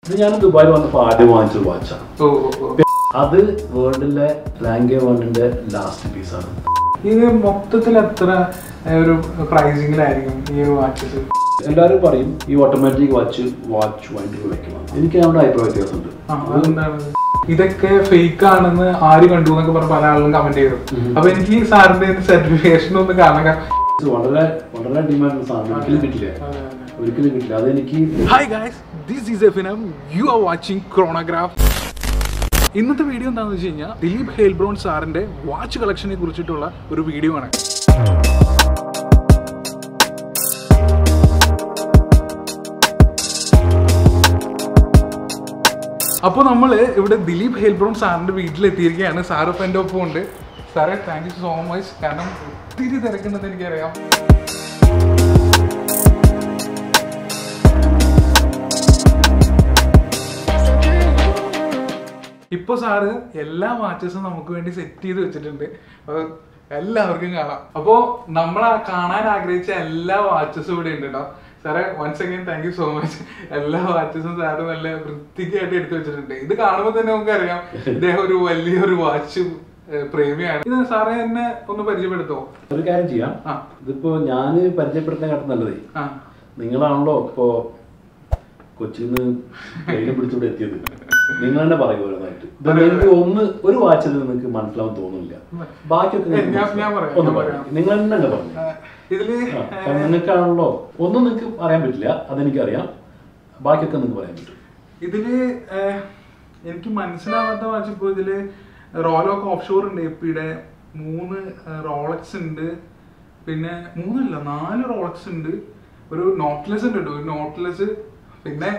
ഇത് ഞാൻ ദുബായിൽ വന്നപ്പോൾ ആദ്യം വാങ്ങിച്ചൊരു വാച്ചാണ് ഓ ഓ ഓ അത് വേൾഡിലെ ലാംഗേ വേൾഡിന്റെ ലാസ്റ്റ് പീസാണ് ഇത് മൊത്തത്തിൽ എത്ര ഏ, ഒരു പ്രൈസിങ്ങിലായിരിക്കും ഈ ഒരു വാച്ചസ് എല്ലാവരും പറയും ഈ ഓട്ടോമാറ്റിക് വാച്ച് വാച്ച് വാങ്ങിട്ട് വെക്കണം എനിക്ക് അവിടെ അഭിപ്രായ വ്യത്യാസമുണ്ട് അതെന്താണ് ഇതൊക്കെ ഫേക്ക് ആണെന്ന് ആര് കണ്ടു എന്നൊക്കെ പറഞ്ഞ പല ആളുകളും കമന്റ് ചെയ്തു അപ്പൊ എനിക്ക് ഈ സാറിന്റെ സർട്ടിഫിക്കേഷൻ ഒന്ന് കാണാൻ ഇത് വളരെ വളരെ ഡിമാൻഡ് സാധനം ഒരിക്കലും കിട്ടില്ല ഒരിക്കലും കിട്ടില്ല അതെനിക്ക് ഹായ് ഗായ്സ് ദിസ് ഈസ് എഫിനം യു ആർ വാച്ചിങ് ക്രോണോഗ്രാഫ് ഇന്നത്തെ വീഡിയോ എന്താണെന്ന് വെച്ച് കഴിഞ്ഞാൽ ദിലീപ് ഹെൽബ്രോൺ സാറിന്റെ വാച്ച് കളക്ഷനെ കുറിച്ചിട്ടുള്ള ഒരു വീഡിയോ ആണ് അപ്പോൾ നമ്മൾ ഇവിടെ ദിലീപ് ഹെൽബ്രോൺ സാറിന്റെ വീട്ടിലെത്തിയിരിക്കുകയാണ് സാർ ഇപ്പം എൻ്റെ ഒപ്പം ഉണ്ട് സാറേ താങ്ക് യു സോ മച്ച് കാരണം ഒത്തിരി തിരക്കുണ്ടെന്ന് എനിക്കറിയാം ഇപ്പൊ സാറ് എല്ലാ വാച്ചസും നമുക്ക് വേണ്ടി സെറ്റ് ചെയ്ത് വെച്ചിട്ടുണ്ട് അപ്പൊ എല്ലാവർക്കും കാണാം അപ്പോ നമ്മൾ കാണാൻ ആഗ്രഹിച്ച എല്ലാ വാച്ചസും ഇവിടെ ഉണ്ട് കേട്ടോ സാറേ once again thank you so much എല്ലാ വാച്ചസും സാറ് നല്ല വൃത്തിക്കായിട്ട് എടുത്തു വെച്ചിട്ടുണ്ട് ഇത് കാണുമ്പോൾ തന്നെ നമുക്ക് അറിയാം ഇദ്ദേഹം ഒരു വലിയൊരു വാച്ച് പ്രേമിയാണ് ഇത് സാറേ എന്നെ ഒന്ന് പരിചയപ്പെടുത്തോ ഒരു കാര്യം ചെയ്യാം ആ ഇതിപ്പോ ഞാൻ പരിചയപ്പെടുത്താൻ നല്ലതേ ആ നിങ്ങളാണല്ലോ ഇപ്പോ കൊച്ചിയിൽ നിന്ന് കയ്യിലും പിടിച്ചുകൂടെ എത്തിയത് നിങ്ങൾ തന്നെ പറയും ഓരോന്നായിട്ട് ഇത് നിങ്ങൾക്ക് ഒന്ന് ഒരു വാച്ചിൽ നിങ്ങൾക്ക് മനസ്സിലാവാൻ തോന്നുന്നില്ല ബാക്കിയൊക്കെ നിങ്ങൾക്ക് ഞാൻ- ഞാൻ മനസ്സിലാവും. പറയാം, ഒന്ന് ഞാൻ പറയും നിങ്ങൾ തന്നെ അങ്ങ് പറഞ്ഞു ആ, ഇതില് ആ, കാരണം നിങ്ങൾക്കാണല്ലോ ഒന്നും നിങ്ങൾക്ക് പറയാൻ പറ്റില്ല അതെനിക്കറിയാം ബാക്കിയൊക്കെ നിങ്ങൾക്ക് പറയാൻ പറ്റും ഇതില് ഏഹ്, എനിക്ക് മനസ്സിലാവാത്ത വാച്ച് ഇപ്പോൾ ഇതില് റോലോക്ക് ഓഫ് ഷോർ ഉണ്ട് എപ്പിയുടെ മൂന്ന് റോളക്സ് ഉണ്ട് പിന്നെ മൂന്നല്ല നാല് റോളക്സ് ഉണ്ട് ഒരു നോട്ട്ലെസ് ഉണ്ട് കേട്ടോ ഒരു നോട്ട്ലെസ് പിന്നെ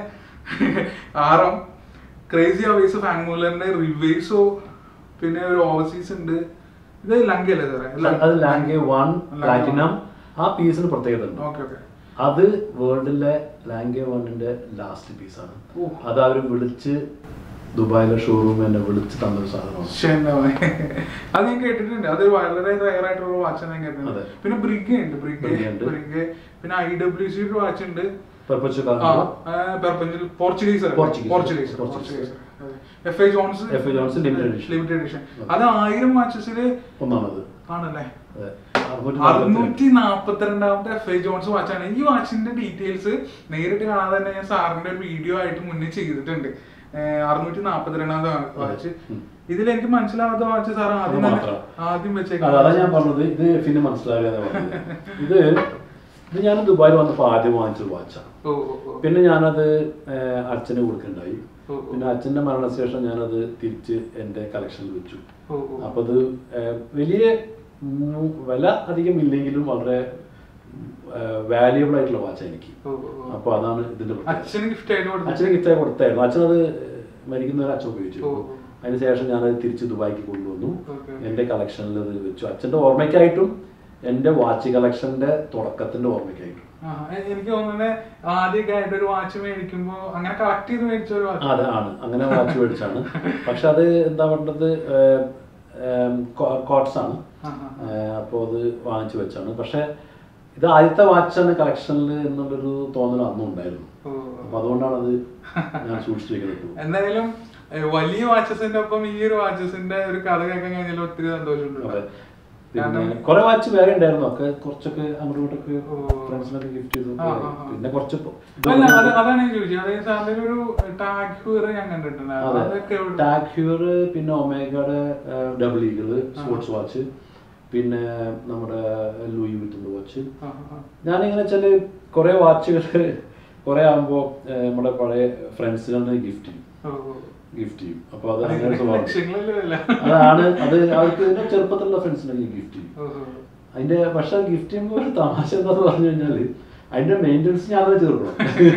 ആറം ക്രേസി അവേസ് ഫാങ്മൂലറിന്റെ റിവേഴ്സോ പിന്നെ ഒരു ഓവർസീസ് ഉണ്ട് ഇത് ലങ്കയല്ലേ സാറേ അത് ലാംഗെ വൺ പ്ലാറ്റിനം ആ പീസിന് പ്രത്യേകത ഉണ്ട് ഓക്കെ ഓക്കെ അത് വേൾഡിലെ ലാംഗെ വണ്ണിന്റെ ലാസ്റ്റ് പീസാണ് ഓ. അത് അവർ വിളിച്ച് ദുബായിലെ ഷോറൂം എന്നെ വിളിച്ച് തന്നൊരു സാധനമാണ് ശരി. അത് ഞാൻ കേട്ടിട്ടുണ്ട് അത് വളരെ റയർ ആയിട്ടുള്ള വാച്ച് ഞാൻ കേട്ടിട്ടുണ്ട് അതെ. പിന്നെ ബ്രിഗ് ഉണ്ട് ബ്രിഗ് Brigg ഉണ്ട്. ബ്രിഗ് പിന്നെ ഐ ഡബ്ല്യു സി വാച്ച് ഉണ്ട് പെർപ്പച്ചു പെർപ്പഞ്ചിൽ Portuguese Portuguese. Portuguese Portuguese. F I John's F.A. Jones limited edition. Limited edition അത് ആയിരം വാച്ചസിൽ ഒന്നാണത് ആണല്ലേ അതെ. അറുന്നൂറ്റി നാൽപ്പത്തി അറുന്നൂറ്റി നാപ്പത്തിരണ്ടാമത്തെ എഫ് ഐ ജോൺസ് വാച്ചാണ് ഈ വാച്ചിന്റെ ഡീറ്റെയിൽസ് നേരിട്ട് കാണാതെ തന്നെ ഞാൻ സാറിന്റെ ഒരു വീഡിയോ ആയിട്ട് മുന്നേ ചെയ്തിട്ടുണ്ട് അറുന്നൂറ്റി നാപ്പത്തിരണ്ടാമത്തെ വാച്ച് ഉം. ഇതിൽ എനിക്ക് മനസ്സിലാവാത്ത വാച്ച് സാർ ആദ്യം അത് തന്നെ മാത്രം. ആദ്യം അതെ, വെച്ചേക്കാം അതാ ഞാൻ പറഞ്ഞത് ഇത് പിന്നെ മനസ്സിലാവില്ല പറഞ്ഞത് ഇത് ഇത് ഞാൻ ദുബായിൽ വന്നപ്പോൾ ആദ്യം വാങ്ങിച്ചൊരു വാച്ചാണ് ഓ ഓ ഓ പിന്നെ ഞാനത് ഏഹ്, അച്ഛന് കൊടുക്കണ്ടായി ഓ, ഓ. പിന്നെ അച്ഛന്റെ മരണശേഷം ഞാനത് തിരിച്ച് എൻ്റെ കളക്ഷനിൽ വെച്ചു ഓ, ഓ. അപ്പൊ അത് ഏഹ്, വലിയ ഉം, വില അധികം ഇല്ലെങ്കിലും വളരെ വാല്യുബിൾ ആയിട്ടുള്ള വാച്ച എനിക്ക് ഓ, ഓ, ഓ. അപ്പൊ അതാണ് ഇതിന്റെ പ്രത്യേകത. അച്ഛന് ഗിഫ്റ്റ് ആയിട്ട് കൊടുത്തു അച്ഛന് ഗിഫ്റ്റായി കൊടുത്തായിരുന്നു അച്ഛനത് മരിക്കുന്നവരെ അച്ഛൻ ഉപയോഗിച്ചു ഓ, ഓ. അതിനുശേഷം ഞാനത് തിരിച്ച് ദുബായിക്ക് കൊണ്ടുവന്നു ഓക്കെ. എൻ്റെ കളക്ഷനിൽ അത് വെച്ചു അച്ഛൻ്റെ ഓർമ്മയ്ക്കായിട്ടും എൻ്റെ വാച്ച് കളക്ഷന്റെ തുടക്കത്തിന്റെ ഓർമ്മയ്ക്കായിട്ടും ആ, എ- എനിക്ക് തോന്നുന്നത് ആദ്യമൊക്കെ ആയിട്ട് ഒരു വാച്ച് മേടിക്കുമ്പോ അങ്ങനെ കളക്ട് ചെയ്ത് മേടിച്ച ഒരു വാച്ച് അതെ ആണ് അങ്ങനെ വാച്ച് മേടിച്ചാണ് പക്ഷെ അത് എന്താ പറയുന്നത് കോട്ട്സ് ആണ് ആ, ആ, അപ്പോൾ അത് വാങ്ങിച്ചു വെച്ചാണ് പക്ഷെ ഇത് ആദ്യത്തെ വാച്ചാണ് കളക്ഷനിൽ എന്നുള്ളൊരു തോന്നൽ അന്നും ഉണ്ടായിരുന്നു ഓ, ഓ. അപ്പൊ അതുകൊണ്ടാണ് അത് ഞാൻ സൂക്ഷിച്ചു വെക്കുന്നത് എന്തായാലും ഏ, വലിയ വാച്ചസിന്റെ ഒപ്പം ഈ ഒരു വാച്ചസിന്റെ ഒരു കഥ കേൾക്കാൻ കഴിഞ്ഞാൽ ഒത്തിരി സന്തോഷമുണ്ട് അതെ പിന്നെ കുറെ വാച്ച് വേറെ ഉണ്ടായിരുന്നു ഒക്കെ കുറച്ചൊക്കെ അങ്ങോട്ടും ഇങ്ങോട്ടൊക്കെ ഓ. ഫ്രണ്ട്സിനൊക്കെ ഗിഫ്റ്റ് ചെയ്തു ആ, ആ, ആ. പിന്നെ കുറച്ച് ഇപ്പൊ- അല്ല അത് അതാണ് ഞാൻ ചോദിച്ചത് അതായത് സാറിന്റെ ഒരു ടാഗ് ഹ്യൂർ ഞാൻ കണ്ടിട്ടുണ്ടായിരുന്നു അതൊക്കെ അതെ എവിടെ- ടാഗ് ഹ്യൂർ പിന്നെ ഒമേഗയുടെ ഡബിൾ ഈഗിൾ സ്പോർട്സ് വാച്ച് പിന്നെ നമ്മുടെ ലൂയി വിത്തിന്റെ വാച്ച് ആ, ആ, ഞാനിങ്ങനെ വെച്ചാല് കുറെ വാച്ചുകൾ കുറെ ആകുമ്പോ ഏഹ്, നമ്മുടെ പഴയ ഫ്രണ്ട്സിനെ ഗിഫ്റ്റ് ചെയ്യും ഓ, ഓ. ഗിഫ്റ്റ് ചെയ്യും അപ്പൊ അത് അങ്ങനെ ഒരു സ്വഭാവം ലക്ഷ്യങ്ങളല്ലേ വല്ല? അതാണ് അത് അവർക്ക് ഇതിന്റെ ചെറുപ്പത്തിലുള്ള ഫ്രണ്ട്സിനൊക്കെ ഗിഫ്റ്റ് ചെയ്യും ഓ, ഓ. അതിന്റെ പക്ഷെ ഗിഫ്റ്റ് ചെയ്യുമ്പോൾ ഒരു തമാശ എന്താന്ന് പറഞ്ഞു കഴിഞ്ഞാല് അതിന്റെ മെയിൻ്റെനൻസ് ഞാനത് ചേർക്കണം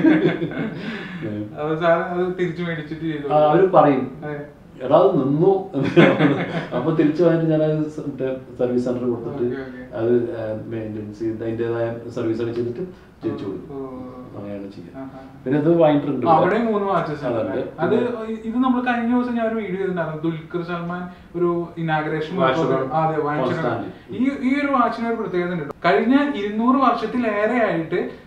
അപ്പൊ സാർ അത് തിരിച്ചു മേടിച്ചിട്ട് ചെയ്തു ആ, അവര് പറയും അതെ. എടാ അത് നിന്നു അപ്പൊ തിരിച്ചു വന്നിട്ട് ഞാൻ സർവീസ് സെന്റർ കൊടുത്തിട്ട് ഓക്കേ, ഓക്കേ. അത് മെയിൻ്റെനൻസ് ചെയ്ത് അതിൻ്റെതായ സർവീസ് ഒക്കെ ചെയ്തിട്ട് തിരിച്ചു കൊടുക്കും ഓ, ഓ. അങ്ങനെയാണ് ചെയ്യുക ആ, ആ. പിന്നെ ഇത് വാങ്ങിയിട്ടുണ്ട് ആ, അവിടെ മൂന്ന് വാച്ചസ് അതുണ്ട്. അത് ഇത് നമ്മൾ കഴിഞ്ഞ ദിവസം ഞാൻ ഒരു വീഡിയോ ചെയ്തിട്ടുണ്ടായിരുന്നു ദുൽഖർ സൽമാൻ ഒരു ഇനാഗ്രേഷൻ വാച്ചിനോട് അതെ വാങ്ങിച്ചിട്ടുണ്ട് കോൺസ്റ്റാന്റ്. ഈ ഈ ഒരു വാച്ചിന് ഒരു പ്രത്യേകത ഉണ്ട് കഴിഞ്ഞ ഇരുന്നൂറ് വർഷത്തിലേറെ ആയിട്ട്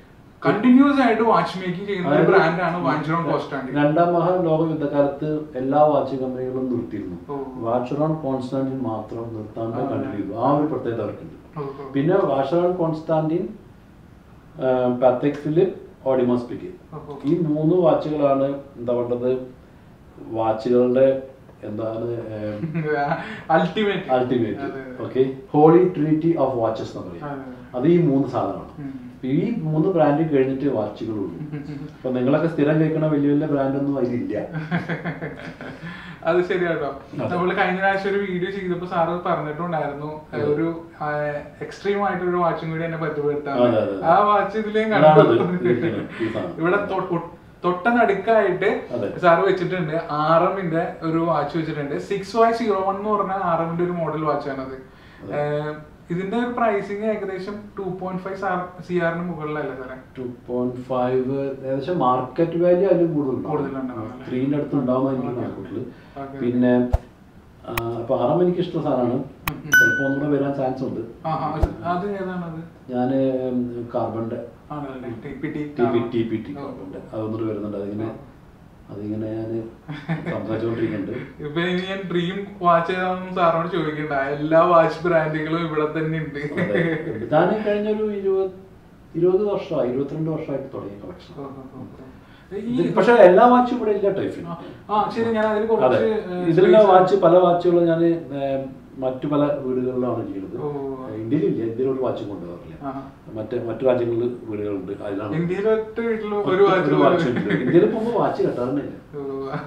കണ്ടിന്യൂസ് ആയിട്ട് വാച്ച് മേക്കിംഗ് ചെയ്യുന്ന ഒരു അതായത് ബ്രാൻഡാണ് വാഞ്ചറോൺ കോസ്റ്റാൻഡി രണ്ടാം മഹാലോക യുദ്ധകാലത്ത് എല്ലാ വാച്ച് കമ്പനികളും നിർത്തിയിരുന്നു ഓ. വാച്ചറോൺ കോൺസ്റ്റാന്റിൻ മാത്രം നിർത്താണ്ട് ആ. കണ്ടിന്യൂ ചെയ്തു ആ ഒരു പ്രത്യേകത അവർക്കുണ്ട് ഓ, ഓ. പിന്നെ വാച്ചറോൺ കോൺസ്റ്റാന്റിൻ പാത്തക് ഫിലിപ്പ് ഓഡിമോസ് പിക്ക് ഓ, ഓ. ഈ മൂന്ന് വാച്ചുകളാണ് എന്താ പറയുന്നത് വാച്ചുകളുടെ എന്താണ് ultimate ultimate okay holy trinity of watches എന്ന് പറയും അതെ. അത് ഈ മൂന്ന് സാധനമാണ് അപ്പൊ ഈ മൂന്ന് ബ്രാൻഡ് കഴിഞ്ഞിട്ട് വാച്ചുകളുള്ളൂ അപ്പൊ നിങ്ങളൊക്കെ സ്ഥിരം കേൾക്കുന്ന വലിയ വലിയ ബ്രാൻഡൊന്നും അതിലില്ല അത് ശരിയാട്ടോ നമ്മള് കഴിഞ്ഞ പ്രാവശ്യം ഒരു വീഡിയോ ചെയ്തപ്പോ സാറ് പറഞ്ഞിട്ടുണ്ടായിരുന്നു അതെ. ഒരു എക്സ്ട്രീം ആയിട്ട് ഒരു വാച്ചും കൂടി എന്നെ പറ്റുപെടുത്താൻ അതെ, അതെ, അതെ. ആ വാച്ച് ഇതിലേം അതാണത്. കണ്ടു ഇരിക്കുന്നത്. ഈ സാധനം. ഇവിടെ തൊ- ഒ- തൊട്ടനടുക്കായിട്ട് അതെ. സാറ് വെച്ചിട്ടുണ്ട് ആർ എമ്മിന്റെ ഒരു വാച്ച് വെച്ചിട്ടുണ്ട് സിക്സ് വൈ സീറോ വൺ എന്ന് പറഞ്ഞ ആർ എമ്മിന്റെ ഒരു മോഡൽ വാച്ചാണത് ഇതിന്റെ ഒരു പ്രൈസിങ് ഏകദേശം ടു പോയിന്റ് ഫൈവ് സി ആറിന് മുകളിലല്ലേ സാറേ ടു പോയിന്റ് ഫൈവ് ഏകദേശം മാർക്കറ്റ് വാല്യൂ അതിൽ കൂടുതലുണ്ടാവും കൂടുതലുണ്ടാവും അല്ലേ? ത്രീന്റെ അടുത്ത് ഉണ്ടാവുന്ന എനിക്ക് കണക്കൂട്ടില് ഓക്കേ. പിന്നെ ആ, അപ്പൊ അറം എനിക്ക് ഇഷ്ടമുള്ള സാധനമാണ് ചിലപ്പോ ഒന്നുകൂടെ വരാൻ ചാൻസ് ഉണ്ട് ആ ആ, അത് ഏതാണത് ഞാൻ കാർബണിന്റെ ആണല്ലേ T P T T P T P T ഓ. കാർബണിന്റെ അതൊന്നിട്ട് വരുന്നുണ്ട് അതിങ്ങനെ അതിങ്ങനെ ഞാൻ സംസാരിച്ചുകൊണ്ടിരിക്കുന്നുണ്ട് ഇപ്പൊ ഇനി ഞാൻ ഡ്രീം വാച്ച് ഏതാണെന്ന് സാറിനോട് ചോദിക്കണ്ട എല്ലാ വാച്ച് ബ്രാൻഡുകളും ഇവിടെ തന്നെ ഉണ്ട് അതെ. ഞാൻ കഴിഞ്ഞൊരു ഇരുപത് ഇരുപത് വർഷമായി ഇരുപത്തിരണ്ട് വർഷമായിട്ട് തുടങ്ങിയ കളക്ഷൻ ഓ, ഓ, ഓ, ഓ. ഈ പക്ഷെ എല്ലാ വാച്ചും ഇവിടെ ഇല്ല ടൈഫിന് ആ, ആ ശരി ഞാൻ അതിൽ അതെ കുറച്ച് ഇതിലുള്ള വാച്ച് പല വാച്ചുകളും ഞാൻ മറ്റു പല വീടുകളിലാണ് ചെയ്യുന്നത് ഓ. ഇന്ത്യയിലില്ല ഇന്ത്യയിൽ ഒരു വാച്ചും കൊണ്ടുപോകാറില്ല ആ. മറ്റ് മറ്റു രാജ്യങ്ങളിൽ വീടുകളുണ്ട് അതിലാണ് ഇന്ത്യയിൽ ഒറ്റ വീട്ടിലും ഒറ്റ ഒരു വാച്ച് ഒരു വാച്ച് ഉണ്ട് ഇന്ത്യയിൽ പോകുമ്പോൾ വാച്ച് കെട്ടാറുന്നില്ല ഓ.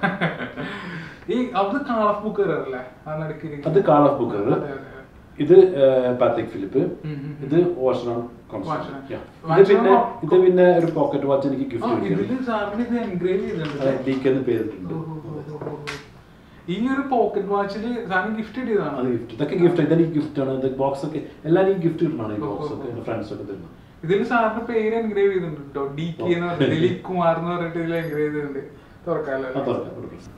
ഈ അത് കാളഫ് ബുക്ക് വരാറില്ലേ ആ നടുക്കിരിക്കുന്നത് അത് കാൾ ഓഫ് ബുക്ക് അതെ, അതെ, അതെ. ഇത് പാത്തിക് ഫിലിപ്പ് ഉം, ഉം, ഉം. ഇത് ഓഷനാണ് Watchron. ഇത് പിന്നെ ഇത് പിന്നെ ഒരു പോക്കറ്റ് വാച്ച് എനിക്ക് ആ, ഗിഫ്റ്റ് ഇതില് കിട്ടിയാണ് സാറിന് ഇത് എൻഗ്രേവ് ചെയ്തിട്ടുണ്ട് ഡി കെ എന്ന് പേരിട്ടുണ്ട് ഓ, ഓ, ഓ, ഓ, ഓ. ഈ ഒരു പോക്കറ്റ് വാച്ചില് സാറിന് ഗിഫ്റ്റ് അത് ചെയ്തതാണ് ഗിഫ്റ്റ് ഇതൊക്കെ ഗിഫ്റ്റ് ഇതെനിക്ക് ഗിഫ്റ്റ് ആണ് ഇത് ബോക്സ് ഒക്കെ എല്ലാവരും ഈ ഗിഫ്റ്റ് കിട്ടണം ഈ ഓ, ഓ, ബോക്സ് ഒക്കെ ഓ. എന്റെ ഫ്രണ്ട്സ് ഒക്കെ തരുന്നു ഇതിൽ സാറിന്റെ പേര് എൻഗ്രേവ് ചെയ്തിട്ടുണ്ട് കേട്ടോ ഡി കെ എന്ന് പറഞ്ഞിട്ട് ദിലീപ് കുമാർ എന്ന് പറഞ്ഞിട്ട് ഇതിൽ എൻഗ്രേവ് ചെയ്തിട്ടുണ്ട് തുറക്കാലോ ആ തുറക്കാം ഒരു പ്രശ്നം.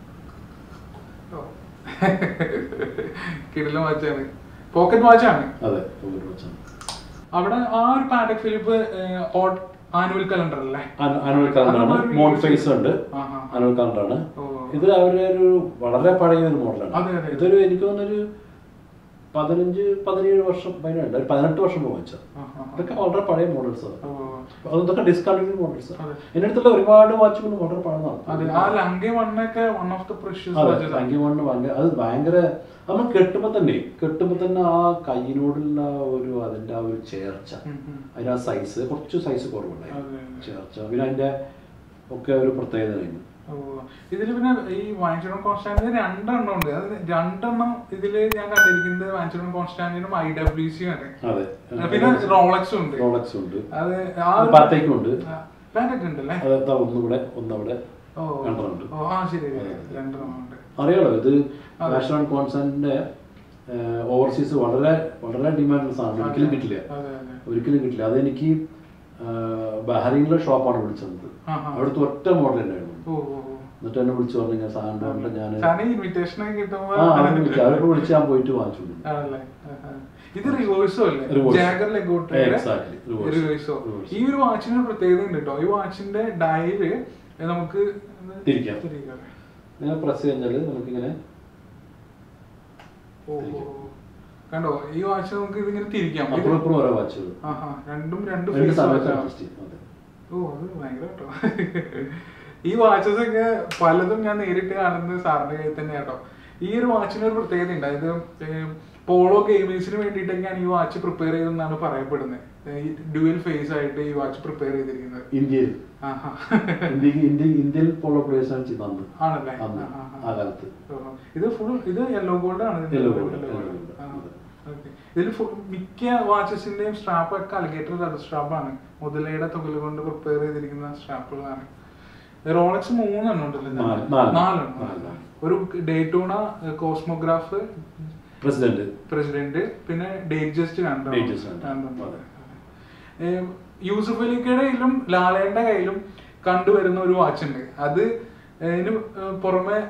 കിടില വാച്ചാണ് പോക്കറ്റ് വാച്ചാണ് അതെ ഒരു വാച്ചാണ് അവിടെ ആ ഒരു പാറ്റക് ഫിലിപ്പ് ആനുവൽ കലണ്ടർ അല്ലേ ആനുവൽ കലണ്ടറാണ് നമ്മളൊരു മോൺ video ഫേസ് ഉണ്ട് ആ, ആ. ആനുവൽ കലണ്ടറാണ് ഓ. ഇത് അവരുടെ ഒരു വളരെ പഴയ ഒരു മോഡലാണ് അതെ, അതെ. ഇതൊരു എനിക്ക് തോന്നുന്നൊരു പതിനഞ്ച് പതിനേഴ് വർഷം പതിനെട്ട് ഒരു പതിനെട്ട് വർഷം മുമ്പ് വെച്ചത് ആ, ആ, ആ. ഇതൊക്കെ വളരെ പഴയ മോഡൽസ് ആണ് ഓ. അതൊക്കെ ഡിസ്കണ്ടിന്യൂ മോഡൽസ് അതെ. എന്റെ അടുത്തുള്ള ഒരുപാട് വാച്ചുകൾ വളരെ പഴയതാണ് അതെ ആ ലങ്കി വണ്ണൊക്കെ വൺ ഓഫ് ദ പ്രഷ്യസ് അതെ വാച്ചസ് ഭയങ്കര മണ്ണ് ഭയങ്കര അത് ഭയങ്കര നമ്മൾ കെട്ടുമ്പോ തന്നെ കെട്ടുമ്പോ തന്നെ ആ കയ്യിനോടുള്ള ഒരു അതിന്റെ ആ ഒരു ചേർച്ച അതിന്റെ ആ സൈസ് കുറച്ച് സൈസ് കുറവുണ്ടായിരുന്നു അതെ, അതെ. ചേർച്ച പിന്നെ അതിന്റെ ഒക്കെ ഒരു പ്രത്യേകത ആയിരുന്നു ഓ ഇതില് പിന്നെ ഈ വാഞ്ചുറോൺ കോൺസ്റ്റാന്റിന് രണ്ടെണ്ണം ഉണ്ട് അത് രണ്ടെണ്ണം ഇതില് ഞാൻ കണ്ടിരിക്കുന്നത് വാഞ്ചുറോൺ കോൺസ്റ്റാന്റിനും ഐ ഡബ്ല്യു സി ആണ് അതെ പിന്നെ റോളക്സും ഉണ്ട് റോളക്സ് ഉണ്ട് അത് ആ ഒരു- പാത്തേക്കും ഉണ്ട് ആ, പാറ്റക്ക് ഉണ്ടല്ലേ അത് ദാ ഒന്നിവിടെ ഒന്നവിടെ ഓ രണ്ടെണ്ണമുണ്ട് ഓ ആ ശരി ശരി. രണ്ടെണ്ണം ഉണ്ട് അറിയാലോ ഇത് അതെ. നാഷണൽ ആൻഡ് കോൺസെന്റിന്റെ ഓവർസീസ് വളരെ വളരെ ഡിമാൻഡ് സാധനം ഒരിക്കലും കിട്ടില്ല അതെ അതെ ഒരിക്കലും കിട്ടില്ല അതെനിക്ക് ബഹ്റൈനിലെ ഷോപ്പാണ് വിളിച്ചത് ആ, ആ. അവിടുത്തെ ഒറ്റ മോഡൽ ഉണ്ടായിരുന്നു ഓ ഓ ഓ. എന്നിട്ട് എന്നെ വിളിച്ചു പറഞ്ഞു ഞാൻ സാധനം പറഞ്ഞിട്ട് ഞാൻ സാറിന് ഇൻവിറ്റേഷൻ ഒക്കെ കിട്ടുമ്പോ ആ അവരെ വിളിച്ചു അവരോട് വിളിച്ച് ഞാൻ പോയിട്ട് വാങ്ങിച്ചു കൊടുത്തു. ആണല്ലേ ആഹാ. ഇത് റിവേഴ്സോ അല്ലേ Reverse. ജാഗർ ലെഗോട്ടയുടെ Exactly. Reverse. Reverso Reverse. ഈ ഒരു വാച്ചിന് ഒരു പ്രത്യേകത ഉണ്ട് കേട്ടോ ഈ വാച്ചിന്റെ ഡയല് നമുക്ക് ഒന്ന് തിരിക്കാം. തിരിക്കാം. ഇങ്ങനെ പ്രസ് കഴിഞ്ഞാൽ നമുക്കിങ്ങനെ ഓ, ഓ, ഓ. കണ്ടോ ഈ വാച്ച് നമുക്ക് ഇതിങ്ങനെ തിരിക്കാം ഇത് അപ്പുറം ഇപ്പുറം ഓരോ വാച്ചുകൾ ആഹാ രണ്ടും രണ്ട് രണ്ട് face സമയത്ത് watch ആണ്. അഡ്ജസ്റ്റ് ചെയ്യും അതെ ഓ അത് ഭയങ്കര കേട്ടോ ഈ വാച്ചസ് ഒക്കെ പലതും ഞാൻ നേരിട്ട് കാണുന്നത് സാറിന്റെ കയ്യിൽ തന്നെ കേട്ടോ ഈ ഒരു വാച്ചിന് ഒരു പ്രത്യേകത ഉണ്ട് അതായത് പോളോ ഗെയിമേഴ്സിന് വേണ്ടിയിട്ടൊക്കെയാണ് ഈ വാച്ച് പ്രിപ്പയർ ചെയ്തെന്നാണ് പറയപ്പെടുന്നത് ഡ്യുവൽ ഫേസ് ആയിട്ട് ഈ വാച്ച് പ്രിപ്പയർ ചെയ്തിരിക്കുന്നത് ഇന്ത്യയിൽ ആഹാ. ഇന്ത്യക്ക് ഇന്ത്യ ഇന്ത്യയിൽ പോളോ പ്ലേയേഴ്സ് ആണ് ചെയ്തത് അന്ന് ആണല്ലേ അന്ന് ആ, ആ, ആ കാലത്ത് ഓഹോ. ഇത് ഫുൾ ഇത് യെല്ലോ ഗോൾഡ് ആണ് ഇതിന്റെ Yellow yellow gold, gold. yellow gold. ആ, okay. ഇതിൽ ഫുൾ മിക്ക വാച്ചസിന്റെയും സ്ട്രാപ്പ് ഒക്കെ അലിഗേറ്റർ ലെതർ സ്ട്രാപ്പാണ് മുതലയുടെ തുകൽ കൊണ്ട് പ്രിപ്പയർ ചെയ്തിരിക്കുന്ന സ്ട്രാപ്പുകളാണ് റോളക്സ് മൂന്നെണ്ണം ഉണ്ടല്ലോ ഇതിനകത്ത്. നാല്, നാല്. നാലെണ്ണം നാലെണ്ണം. ഒരു ഡേറ്റോണ കോസ്മോഗ്രാഫ് പ്രസിഡന്റ് പ്രസിഡന്റ് പിന്നെ ഡേറ്റ് ജസ്റ്റ് Date Just രണ്ടെണ്ണം. അതെ. യൂസുഫ് അലിക്കയുടെ കയ്യിലും ലാലയുടെ കയ്യിലും കണ്ടുവരുന്ന ഒരു വാച്ച് ഉണ്ട് അത് ഇതിന് പുറമെ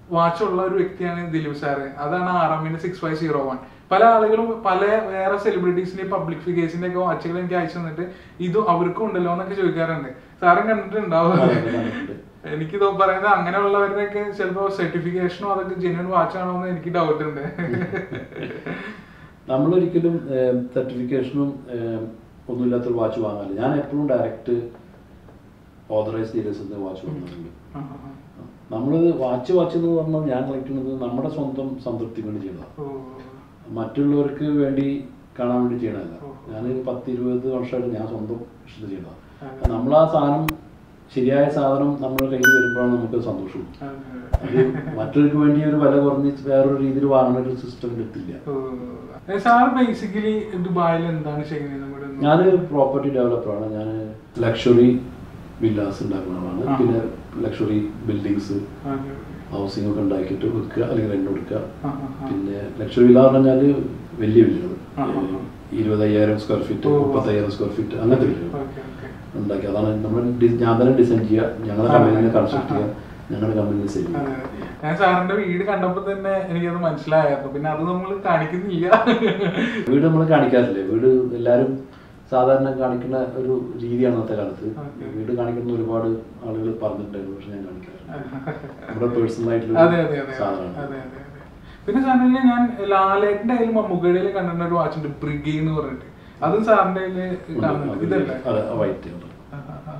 വാച്ച് ഉള്ള ഒരു വ്യക്തിയാണ് ദിലീപ് സാറ് അതാണ് ആർ എമ്മിന്റെ സിക്സ് ഫൈവ് സീറോ വൺ പല ആളുകളും പല വേറെ സെലിബ്രിറ്റീസിന്റെ പബ്ലിക് ഫിഗേഴ്സിന്റെ ഒക്കെ വാച്ചുകൾ എനിക്ക് അയച്ചു തന്നിട്ട് ഇത് അവർക്കും ഉണ്ടല്ലോ എന്നൊക്കെ ചോദിക്കാറുണ്ട് സാറും കണ്ടിട്ടുണ്ടാവും അതെ, കണ്ടിട്ടുണ്ട്. എനിക്ക് തോ പറയുന്നത് അങ്ങനെയുള്ളവരുടെയൊക്കെ ചിലപ്പോ സർട്ടിഫിക്കേഷനോ അതൊക്കെ ജെന്യൂൻ വാച്ച് ആണോ എന്ന് എനിക്ക് ഡൗട്ട് ഉണ്ട് നമ്മളൊരിക്കലും സർട്ടിഫിക്കേഷനും ഒന്നുമില്ലാത്തൊരു വാച്ച് വാങ്ങാറില്ല ഞാൻ എപ്പോഴും ഡയറക്റ്റ് ഓതറൈസ് ഡീലേഴ്സിന്റെ വാച്ച് വാങ്ങാറുണ്ട് ആ, ആ, ആ. നമ്മൾ വാച്ച് വാച്ച് എന്ന് പറഞ്ഞാൽ ഞാൻ കളിക്കുന്നത് നമ്മുടെ സ്വന്തം സംതൃപ്തിക്ക് വേണ്ടി ചെയ്യുന്നതാണ് ഓ, മറ്റുള്ളവർക്ക് വേണ്ടി കാണാൻ വേണ്ടി ചെയ്യണമല്ല ഓ. ഞാൻ പത്ത് ഇരുപത് വർഷമായിട്ട് ഞാൻ സ്വന്തം ഇഷ്ടം ചെയ്തതാണ് അതെ. നമ്മൾ ആ സാധനം ശരിയായ സാധനം നമ്മുടെ കയ്യിൽ വരുമ്പോഴാണ് നമുക്ക് സന്തോഷം അതെ. അത് മറ്റൊരുക്ക് വേണ്ടി ഒരു വില കുറഞ്ഞ് വേറൊരു രീതിയിൽ വാങ്ങുന്ന ഒരു സിസ്റ്റം എത്തില്ല ഓ. ഏ, സാർ ബേസിക്കലി ദുബായിൽ എന്താണ് ചെയ്യുന്നത് നമ്മുടെ ഒന്ന്? ഞാൻ പ്രോപ്പർട്ടി ഡെവലപ്പറാണ് ഞാൻ ലക്ഷറി വില്ലാസ് ഉണ്ടാക്കുന്ന ആളാണ് ആ. പിന്നെ ലക്ഷറി ബിൽഡിങ്സ് ആ, ഓക്കേ, ഓക്കേ. ഹൗസിംഗ് ഒക്കെ ഉണ്ടാക്കിയിട്ട് വിൽക്കുക അല്ലെങ്കിൽ റെന്റ് കൊടുക്കുക ആ, ആ, ആ. പിന്നെ ലക്ഷറി വില്ല എന്ന് പറഞ്ഞാൽ വലിയ വില്ലകൾ ആ, ആ, ആ. ഇരുപതയ്യായിരം സ്ക്വയർ ഫീറ്റ് ഓ. മുപ്പത്തയ്യായിരം സ്ക്വയർ ഫീറ്റ് അങ്ങനത്തെ വില്ലകൾ ഓക്കേ, ഓക്കേ. ഉണ്ടാക്കി അതാണ് നമ്മൾ ഡി- ഞാൻ തന്നെ ഡിസൈൻ ചെയ്യുക ഞങ്ങളുടെ ആ. കമ്പനിനെ കൺസ്ട്രക്ട് ആ, ആ. ചെയ്യുക ഞങ്ങളുടെ കമ്പനിനെ സെയിൽ അതെ, ചെയ്യുക അതെ. ഞാൻ സാറിന്റെ വീട് കണ്ടപ്പോ തന്നെ എനിക്കത് മനസ്സിലായിരുന്നു പിന്നെ അത് നമ്മൾ കാണിക്കുന്നില്ല വീട് നമ്മൾ കാണിക്കാറില്ലേ വീട് എല്ലാവരും സാധാരണ കാണിക്കുന്ന ഒരു രീതിയാണ് അന്നത്തെ കാലത്ത് Okay. വീട് കാണിക്കുന്ന ഒരുപാട് ആളുകൾ പറഞ്ഞിട്ടുണ്ടായിരുന്നു പക്ഷെ ഞാൻ കാണിക്കാറില്ല നമ്മുടെ പേഴ്സണൽ അതെ ആയിട്ടുള്ള അതെ അതെ അതെ സാധനമാണ് അതെ അതെ പിന്നെ സാറിന്റെ ഞാൻ ലാലേട്ടന്റെ കയ്യിലും മമ്മൂക്കയുടെ കയ്യിലും കണ്ടിരുന്ന ഒരു വാച്ച് ഉണ്ട് ബ്രിഗി എന്ന് പറഞ്ഞിട്ട് അതും സാറിന്റെ കയ്യില് കാണുന്നുണ്ട് ഇതല്ലേ അതെ വൈറ്റ് ആ, ആ, ആ.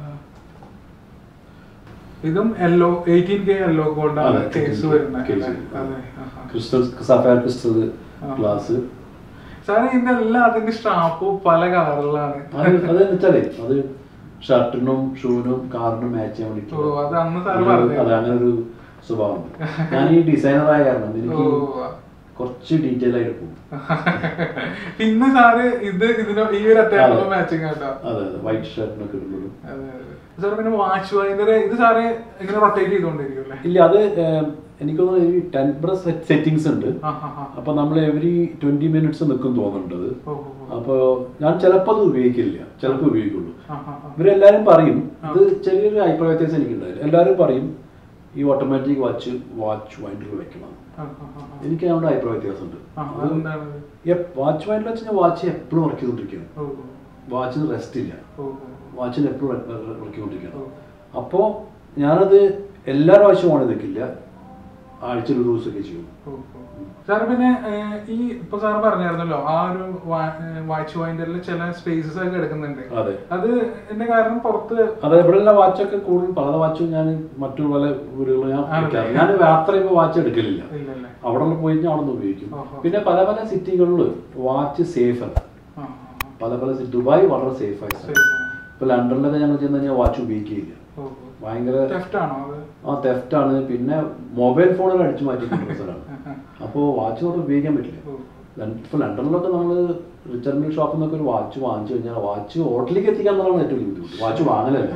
ഇതും yellow eighteen K yellow gold ആണ് അതെ, കേസ് 18K വരുന്നത് case. അല്ലേ? അതെ ആ, ആ. ക്രിസ്റ്റൽ സഫയർ ക്രിസ്റ്റൽ ആ. ഗ്ലാസ് സാറേ ഇതിന്റെ എല്ലാ അതിന്റെ സ്ട്രാപ്പും പല കളറിലാണ് അത് അത് വെച്ചാലേ അത് ഷർട്ടിനും ഷൂവിനും കാറിനും മാച്ച് ചെയ്യാൻ വേണ്ടിയിട്ട് ഓ, അത് അന്ന് സാറ് ഒരു- പറഞ്ഞു. അതെ അങ്ങനെ ഒരു സ്വഭാവമുണ്ട് ഞാൻ ഈ ഡിസൈനർ ആയ കാരണം എനിക്ക് ഓ. കുറച്ച് ഡീറ്റെയിൽ ആയിട്ട് പോകും പിന്നെ സാറ് ഇത് ഇതിനോ ഈ ഒരു അറ്റാക്കിനോ അതെ. മാച്ചിങ് കേട്ടോ അതെ അതെ വൈറ്റ് ഷർട്ടിനൊക്കെ ഇടുമ്പോഴും അതെ, അതെ. സാർ പിന്നെ വാച്ച് വൈൻഡർ ഇത് സാറ് ഇങ്ങനെ റൊട്ടേറ്റ് ചെയ്തോണ്ടിരിക്കും അല്ലേ ഇല്ല അത് ഏം, എനിക്ക് തോന്നുന്നു ഈ ടെമ്പർ സെറ്റിങ്സ് ഉണ്ട് ആ, ആ, ആ. അപ്പൊ നമ്മൾ എവറി ട്വന്റി മിനിറ്റ്സ് നിൽക്കും തോന്നുന്നുണ്ട് അത് ഓ, ഓ, ഓ. അപ്പൊ ഞാൻ ചിലപ്പോൾ അത് ഉപയോഗിക്കില്ല ചിലപ്പോൾ ഉപയോഗിക്കുള്ളൂ ആ, ആ, ആ. ഇവരെല്ലാരും പറയും ആ. ഇത് ചെറിയൊരു അഭിപ്രായ വ്യത്യാസം എനിക്കുണ്ടായില്ല എല്ലാവരും പറയും ഈ ഓട്ടോമാറ്റിക് വാച്ച് വാച്ച് വൈൻഡർ വെക്കണം ആ, ആ, ആ, ആ. എനിക്ക് അവിടെ അഭിപ്രായ വ്യത്യാസമുണ്ട് ആ, അതെന്താണ്? വാച്ച് വൈൻഡർ വെച്ചാൽ വാച്ച് എപ്പോഴും വർക്ക് ചെയ്തുകൊണ്ടിരിക്കുകയാണ് ഓ, ഓ, വാച്ചിന് റെസ്റ്റ് ഇല്ല ഓ, ഓ, വാച്ചിന് എപ്പോഴും വർക്ക് ചെയ്തുകൊണ്ടിരിക്കുകയാണ് ഓ. അപ്പോൾ ഞാനത് എല്ലാ പ്രാവശ്യവും ഓണി നിൽക്കില്ല ആഴ്ചയിൽ ഒരു ദിവസമൊക്കെ ചെയ്യും ഓ, ഓ. സാറ് പിന്നെ ഏഹ്, ഈ ഇപ്പൊ സാറ് പറഞ്ഞായിരുന്നല്ലോ ആ ഒരു വാച്ച് വൈൻഡറിൽ ചില സ്പേസസ് ഒക്കെ എടുക്കുന്നുണ്ട് അതെ അത് എന്റെ കാരണം പുറത്ത് അതെ ഇവിടെയുള്ള വാച്ചൊക്കെ കൂടുതൽ പല വാച്ചും ഞാൻ മറ്റു പല വീടുകളിൽ ഞാൻ ആണല്ലേ? വെക്കാറില്ല. ഞാൻ യാത്ര ചെയ്യുമ്പോൾ വാച്ച് എടുക്കലില്ല ഇല്ലല്ലേ അവിടെ പോയി ഞാൻ അവിടെ നിന്ന് ഉപയോഗിക്കും ഓഹോ. പിന്നെ പല പല സിറ്റികളിൽ വാച്ച് സേഫ് അല്ല ആ, ആ, പല പല city- ദുബായ് വളരെ സേഫ് ആയി ശരി. ഇപ്പൊ ലണ്ടനിലൊക്കെ ഞങ്ങൾ ചെന്ന് കഴിഞ്ഞാൽ വാച്ച് ഉപയോഗിക്കുകയില്ല ഓ, ഭയങ്കര ഓ. Theft ആണോ അത് ആ തെഫ്റ്റ് ആണ് പിന്നെ മൊബൈൽ ഫോണുകൾ അടിച്ചു മാറ്റിക്കൊണ്ടിരുന്ന സ്ഥലമാണ് അപ്പോൾ വാച്ച് കൊണ്ട് ഉപയോഗിക്കാൻ പറ്റില്ല ഓ, ലൺ- ഇപ്പൊ ലണ്ടനിലൊക്കെ നമ്മൾ റിച്ചർഡ് മിൽ ഷോപ്പിൽ നിന്നൊക്കെ ഒരു വാച്ച് വാങ്ങിച്ചു കഴിഞ്ഞാൽ വാച്ച് ഹോട്ടലിലേക്ക് എത്തിക്കാൻ എന്നുള്ളതാണ് ഏറ്റവും വലിയ ബുദ്ധിമുട്ട് വാച്ച് വാങ്ങലല്ല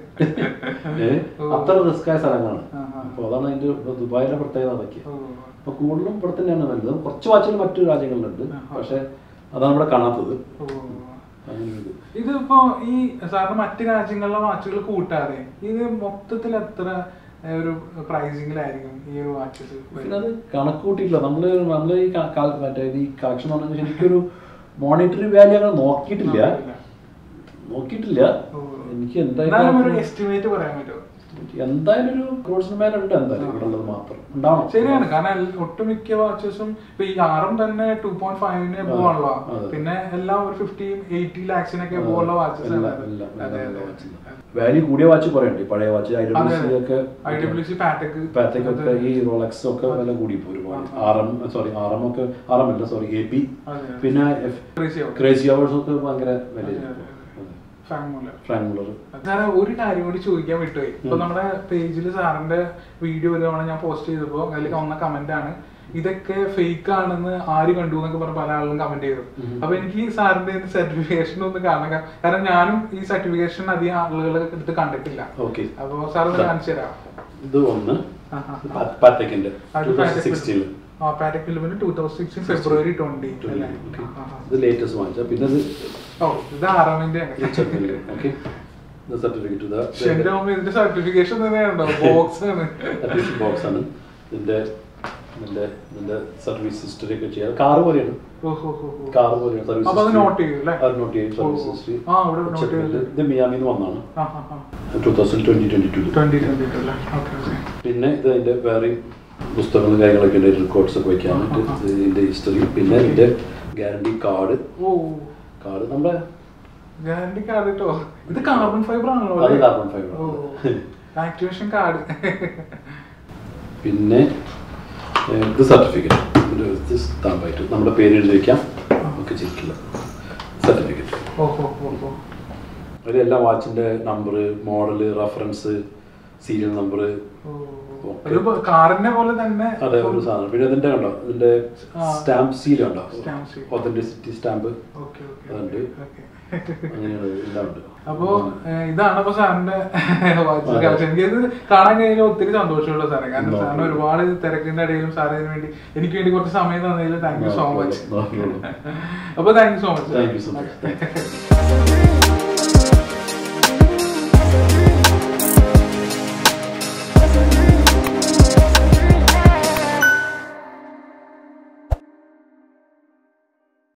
ഏ അത്ര റിസ്ക് ആയ സ്ഥലങ്ങളാണ് ആ, ആ. അപ്പോൾ അതാണ് അതിന്റെ ദുബായിലെ പ്രത്യേകത അതൊക്കെ ഓ, അപ്പൊ കൂടുതലും ഇവിടെ തന്നെയാണ് നല്ലത് കുറച്ച് വാച്ചുകൾ മറ്റു രാജ്യങ്ങളിലുണ്ട് ആഹാ. പക്ഷെ അതാണ് ഇവിടെ കാണാത്തത് ഓ. അങ്ങനെ ഒരു ഇത്. ഇതിപ്പോ ഈ സാറിന് മറ്റ് രാജ്യങ്ങളിലെ വാച്ചുകൾ കൂട്ടാതെ ഇത് മൊത്തത്തിൽ എത്ര ഏഹ്, ഒരു പ്രൈസിങ്ങിലായിരിക്കും ഈ ഒരു വാച്ചസ് പിന്നെ അത് കണക്ക് കൂട്ടിയിട്ടില്ല നമ്മള് നമ്മള് ഈ ക- ക- മറ്റേ ഈ കളക്ഷൻ പറഞ്ഞാൽ ശരിക്കൊരു മോണിറ്ററി വാല്യൂ അങ്ങനെ നോക്കിയിട്ടില്ല നോക്കിയിട്ടില്ല ഓ. എനിക്ക് എന്നാലും ഒരു എന്തായാലും എസ്റ്റിമേറ്റ് പറയാൻ പറ്റുമോ എന്തായാലും ഒരു ക്രോഡ്സിന് മേലുണ്ട് എന്തായാലും ഇവിടെ ഉള്ളത് മാത്രം ഉണ്ടാവണം ശരിയാണ് കാരണം എൽ- ഒട്ടുമിക്ക വാച്ചസും ഇപ്പൊ ഈ ആറും തന്നെ ടു പോയിന്റ് ഫൈവിന് പോകാണല്ലോ അതെ. പിന്നെ എല്ലാം ഒരു ഫിഫ്റ്റി എയ്റ്റി ലാക്സിനൊക്കെ പോകുള്ള വാച്ചസ് ആണ് അതെ അതെ വാല്യൂ കൂടിയ വാച്ച് കുറെ ഉണ്ട് ഈ പഴയ വാച്ച് ഐ അതെ, ഡബ്ല്യു അതെ. സി ഒക്കെ IWC പാറ്റക്ക് പാത്തക്ക് ഒക്കെ ഈ റോളക്സ് ഒക്കെ വില കൂടി പോയി ഒരുപാട് R M sorry R M ഒക്കെ ആർ എം അല്ല സോറി എ പി അതെ. പിന്നെ Crazy ആവും. ക്രേസി അവേഴ്സ് ഒക്കെ ഭയങ്കര വില അതെ, അതെ, ഫാങ്മുല ഫ്രാങ്ക് മുള്ളർ സാറേ ഒരു കാര്യം കൂടി ചോദിക്കാൻ വിട്ടുപോയി ഇപ്പൊ നമ്മുടെ പേജിൽ സാറിന്റെ വീഡിയോ ഒരു തവണ ഞാൻ പോസ്റ്റ് ചെയ്തപ്പോ അതിൽ വന്ന കമന്റ് ആണ് ഇതൊക്കെ ഫേക്ക് ആണെന്ന് ആര് കണ്ടു എന്നൊക്കെ പറഞ്ഞ പല ആളുകളും കമന്റ് ചെയ്തു അപ്പൊ എനിക്ക് ഈ സാറിന്റെ സർട്ടിഫിക്കേഷൻ ഒന്ന് കാണാൻ ക- കാരണം ഞാനും ഈ സർട്ടിഫിക്കേഷൻ അധികം ആളുകൾ എടുത്ത് കണ്ടിട്ടില്ല ഓക്കെ അപ്പൊ സാർ ഒന്ന് കാണിച്ചു തരാം ഇത് ഒന്ന് ആഹാ. പാത്തക്കിന്റെ അത് ടൂ തൗസൻഡ് സിക്സ്റ്റീനിൽ ആ പാറ്റക് ഫിലിമിന് two thousand sixteen February twenty അല്ലേ ആഹാ. ഇത് ലേറ്റസ്റ്റ് വാങ്ങിച്ച പിന്നെ ഇത് ഓ ഇത് ആറാമിന്റെ ഓക്കെ ഇത് സർട്ടിഫിക്കറ്റ് എന്റെ അമ്മ ഇതിന്റെ സർട്ടിഫിക്കേഷൻ തന്നെയാണോ ബോക്സ് ആണ് ബോക്സ് ആണ് ഇതിന്റെ ഇതിന്റെ ഇതിന്റെ സർവീസ് ഹിസ്റ്ററി ഒക്കെ ചെയ്യാം കാറ് പോലെയാണ് ഓ ഹോ ഹോ ഹോ കാറ് പോലെയാണ് സർവീസ് അപ്പൊ അത് note ചെയ്യും അല്ലേ? അത് നോട്ട് ചെയ്യും സർവീസ് ഓ. ഹിസ്റ്ററി ആ, ഇവിടെ note ചെയ്ത്. ഇത് മിയാമിന്ന് വന്നാണ് ആ ആ ആ two thousand twenty twenty two twenty twenty two അല്ലേ ഓക്കെ ഓക്കെ പിന്നെ ഇത് അതിന്റെ വേറെയും പുസ്തകങ്ങളും കാര്യങ്ങളൊക്കെ ഉണ്ട് റെക്കോർഡ്സ് ഒക്കെ വയ്ക്കാൻ ആ, ആ, ആ. വേണ്ടി ഇതിന്റെ ഹിസ്റ്ററി പിന്നെ ഇതിന്റെ ഗ്യാരണ്ടി കാർഡ് ഓ കാർഡ് നമ്മുടെ ഗ്യാരണ്ടി കാർഡ് കേട്ടോ ഇത് കാർബൺ ഫൈബർ ആണല്ലോ അത് അല്ലേ? carbon fiber ഓ ആണ്. ആക്ടിവേഷൻ കാർഡ് പിന്നെ ഏഹ്, ഇത് സർട്ടിഫിക്കറ്റ് ഇത് സ്റ്റാമ്പായിട്ട് നമ്മുടെ പേര് എഴുതി വയ്ക്കാം ഒക്കെ ചെയ്തിട്ടില്ല സർട്ടിഫിക്കറ്റ് ഓ ഹോ ഹോ ഹോ അതിലെല്ലാം വാച്ചിന്റെ number model reference serial number ഓ. ഓക്കെ. ഒരു കാറിനെ പോലെ തന്നെ അതെ ഒരു സാധനം പിന്നെ ഇതിന്റെ കണ്ടോ ഇതിന്റെ ആ. സ്റ്റാമ്പ് സീൽ കണ്ടോ Stamp seal. Authenticity stamp okay okay അതുണ്ട്. ഓക്കെ അങ്ങനെയാണ് എല്ലാം ഉണ്ട് അപ്പോ ഏഹ്, ഇതാണ് അപ്പൊ സാറിന്റെ വാച്ച് അതെ. കളക്ഷൻ എനിക്ക് ഇത് കാണാൻ കഴിഞ്ഞാൽ ഒത്തിരി സന്തോഷമുള്ള സാറേ കാരണം No സാറിന് problem. ഒരുപാട് തിരക്കിന്റെ ഇടയിലും സാറ് ഇതിന് വേണ്ടി എനിക്ക് വേണ്ടി കുറച്ച് സമയം തന്നതിൽ thank you No so problem. Much No problem. അപ്പൊ thank you so much Thank you so much. Thank